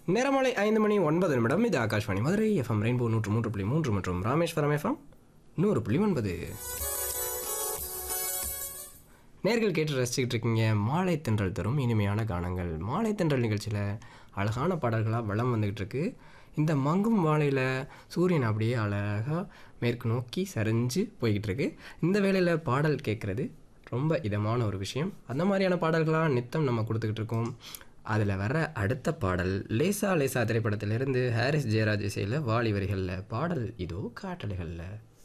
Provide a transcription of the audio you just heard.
நேரமாலை ஐந்து மணி ஒன்பது நிமிடம் இது ஆகாஷ்வாணி மதுரை எஃப்எம் ரெயின்போ நூற்று மூன்று புள்ளி மூன்று மற்றும் ராமேஸ்வரம் எஃப்எம் நூறு புள்ளி ஒன்பது நேர்கள் கேட்டு ரசிச்சுக்கிட்டு இருக்கீங்க மாலை தென்றல் தரும் இனிமையான கானங்கள் மாலை தென்றல் நிகழ்ச்சியில் அழகான பாடல்களாக வளம் வந்துக்கிட்டு இருக்கு இந்த மங்கும் வாழையில் சூரியன் அப்படியே அழகாக மேற்கு நோக்கி சரிஞ்சு போய்கிட்டு இருக்கு இந்த வேளையில் பாடல் கேட்குறது ரொம்ப இதமான ஒரு விஷயம் அந்த மாதிரியான பாடல்களாக நித்தம் நம்ம கொடுத்துக்கிட்டு இருக்கோம் அதில் வர அடுத்த பாடல் லேசா லேசா திரைப்படத்திலிருந்து ஹாரிஸ் ஜெயராஜ் இசையில் வாலி வரிகளில் பாடல் இதோ காட்டலைகளில்